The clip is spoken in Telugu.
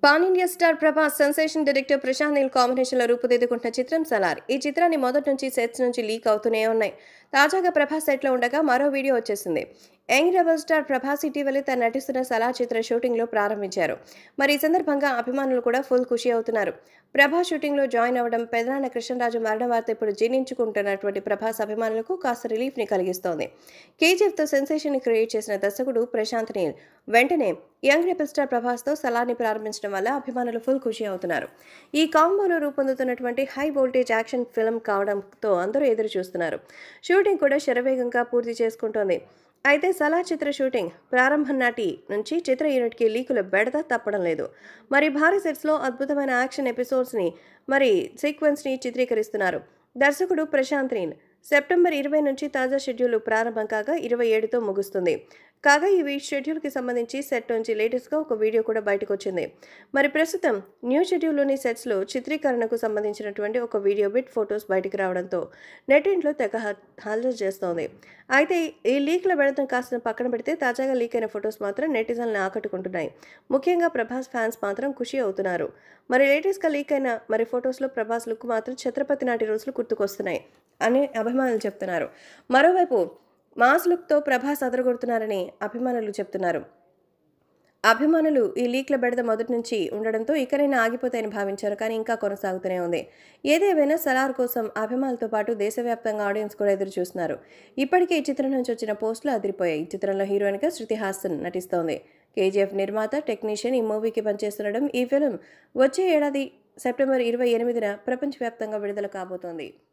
pan India star Prabhas sensation director Prashanth Neel కాంబినేషన్లో రూపుదిద్దుకుంటున్న చిత్రం సలార్ ఈ చిత్రాన్ని మొదటి నుంచి సెట్స్ నుంచి లీక్ అవుతూనే ఉన్నాయి తాజాగా ప్రభాస్ సెట్లో ఉండగా మరో వీడియో వచ్చేసింది యంగ్ రెబల్ స్టార్ ప్రభాస్ ఇటీవలే తను నటిస్తున్న సలార్ చిత్ర షూటింగ్లో ప్రారంభించారు మరి ఈ సందర్భంగా అభిమానులు కూడా ఫుల్ ఖుషి అవుతున్నారు ప్రభాస్ షూటింగ్లో జాయిన్ అవ్వడం పెదనాన్న కృష్ణరాజు మరణ వార్త ఇప్పుడు జీర్ణించుకుంటున్నటువంటి ప్రభాస్ అభిమానులకు కాస్త రిలీఫ్ని కలిగిస్తోంది కేజీఎఫ్తో సెన్సేషన్ క్రియేట్ చేసిన దర్శకుడు ప్రశాంత్ నీల్ వెంటనే యంగ్ రెబల్ స్టార్ ప్రభాస్తో సలార్ని ప్రారంభించడం వల్ల అభిమానులు ఫుల్ ఖుషి అవుతున్నారు ఈ కాంబోలో రూపొందుతున్నటువంటి హై వోల్టేజ్ యాక్షన్ ఫిల్మ్ కావడంతో అందరూ ఎదురు చూస్తున్నారు షూటింగ్ కూడా శరవేగంగా పూర్తి చేసుకుంటోంది అయితే సలా చిత్ర షూటింగ్ ప్రారంభం నాటి నుంచి చిత్ర యూనిట్కి లీకుల బెడద తప్పడం లేదు మరి భారీ సెట్స్లో అద్భుతమైన యాక్షన్ ఎపిసోడ్స్ని మరి సీక్వెన్స్ని చిత్రీకరిస్తున్నారు దర్శకుడు ప్రశాంత్ నీల్ సెప్టెంబర్ ఇరవై నుంచి తాజా షెడ్యూల్ ప్రారంభం కాగా ఇరవై ఏడుతో ముగుస్తుంది కాగా ఈ షెడ్యూల్కి సంబంధించి సెట్ నుంచి లేటెస్ట్గా ఒక వీడియో కూడా బయటకు వచ్చింది మరి ప్రస్తుతం న్యూ షెడ్యూల్లోని సెట్స్లో చిత్రీకరణకు సంబంధించినటువంటి ఒక వీడియో బిట్ ఫొటోస్ బయటకు రావడంతో నెటింట్లో తెగ హల్చల్ చేస్తోంది అయితే ఈ లీక్ల బెడతం కాస్త పక్కన పెడితే తాజాగా లీక్ అయిన ఫొటోస్ మాత్రం నెటిజన్లను ఆకట్టుకుంటున్నాయి ముఖ్యంగా ప్రభాస్ ఫ్యాన్స్ మాత్రం ఖుషి అవుతున్నారు మరి లేటెస్ట్గా లీక్ అయిన మరి ఫొటోస్లో ప్రభాస్ లుక్ మాత్రం ఛత్రపతి నాటి రోజులు గుర్తుకొస్తున్నాయి అని అభిమానులు చెప్తున్నారు మరోవైపు మాస్ లుక్తో ప్రభాస్ అదరగొడుతున్నారని అభిమానులు చెప్తున్నారు అభిమానులు ఈ లీక్ల బెడద మొదటి నుంచి ఉండడంతో ఇకనైనా ఆగిపోతాయని భావించారు కానీ ఇంకా కొనసాగుతూనే ఉంది ఏదేమైనా సలార్ కోసం అభిమానులతో పాటు దేశవ్యాప్తంగా ఆడియన్స్ కూడా ఎదురు చూస్తున్నారు ఇప్పటికే ఈ చిత్రం నుంచి వచ్చిన పోస్టులు అదిరిపోయాయి ఈ చిత్రంలో హీరోయిన్గా శృతి హాసన్ నటిస్తోంది కేజీఎఫ్ నిర్మాత టెక్నీషియన్ ఈ మూవీకి పనిచేస్తుండడం ఈ ఫిలిం వచ్చే ఏడాది సెప్టెంబర్ ఇరవై ఎనిమిదిన ప్రపంచవ్యాప్తంగా విడుదల కాబోతోంది